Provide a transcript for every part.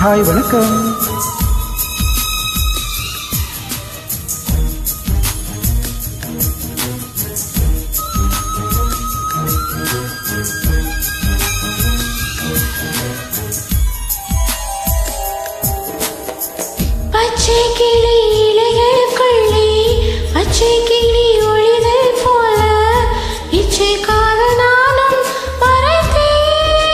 Hi வணக்கம் பச்சை கிளி இலைகளுக்குள்ளே பச்சை கிளி ஒளிதல் போல இச்சை காதனாலும் மறைத்தேன்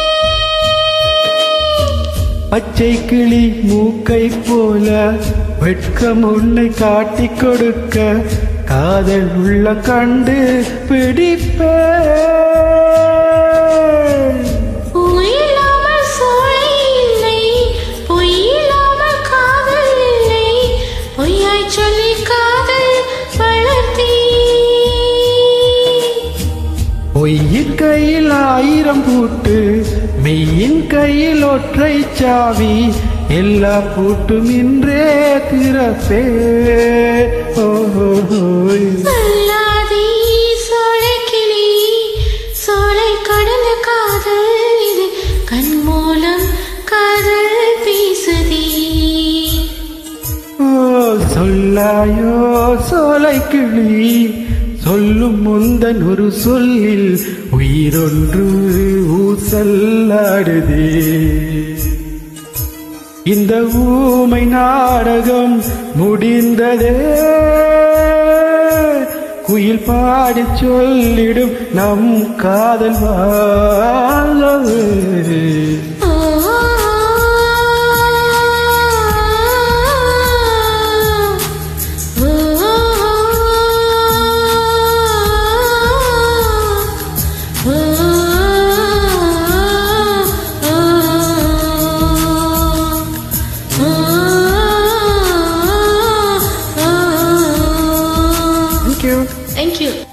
பச்சை கிளி மூக்கை போல வெட்கம் உன்னை காட்டிக் கொடுக்க காதல் உள்ள கண்டு பிடிப்பேன் பூயில்லாமல் சோலை இல்லை பொய்யில்லாமல் காதல் இல்லை பொய்யாய் சொல்லி காதல் வளர்த்தேன் பொய்யின் கையில் ஆயிரம் பூட்டு மெய்யின் கையில் ஒற்றை சாவி எல்லா பூட்டும் இன்றே திறப்பே ஓஹோய். சொல்லாதே சோலைக்கிளி, சோலை கடந்த காதல் இது கண் மூலம் காதல் பேசுதே ஓ சொல்லாயோ சோலை கிளி சொல்லும் முந்தன் ஒரு சொல்லில் உயிரொன்று ஊசல்லாடுதே இந்த ஊமை நாடகம் முடிந்ததே குயில் பாடி சொல்லிடும் நம் காதல் வாழ்வே ஓ, ஓ, Thank you. Thank you.